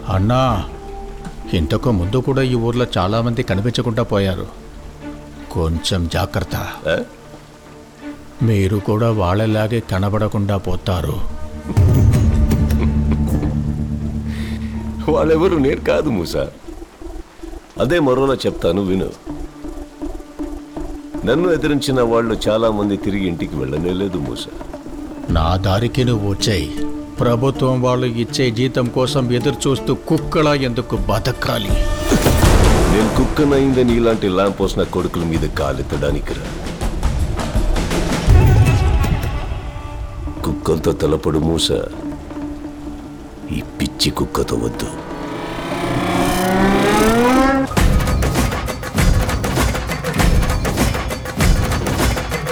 అన్నా ఇంతకు ముందు కూడా ఈ ఊర్లో చాలామంది కనిపించకుండా పోయారు కొంచెం జాగ్రత్త ఆ? మీరు కూడా వాళ్ళలాగే కనబడకుండా పోతారు వాళ్ళెవరు నేను కాదు మూసా అదే మరోలా చెప్తాను విను నన్ను ఎదిరించిన వాళ్ళు చాలా మంది తిరిగి ఇంటికి వెళ్ళనేలేదు మూసా నా దారికి నువ్వు వచ్చాయి ప్రభుత్వం వాళ్ళు ఇచ్చే జీతం కోసం ఎదురు చూస్తూ కుక్కలా ఎందుకు బతకాలి నేను కుక్కనైందని ఇలాంటి లాంపోసిన కొడుకుల మీద కాలెత్తడానికి రా కుక్కంతో తలపడు మూస ఈ పిచ్చి కుక్కతో వద్దు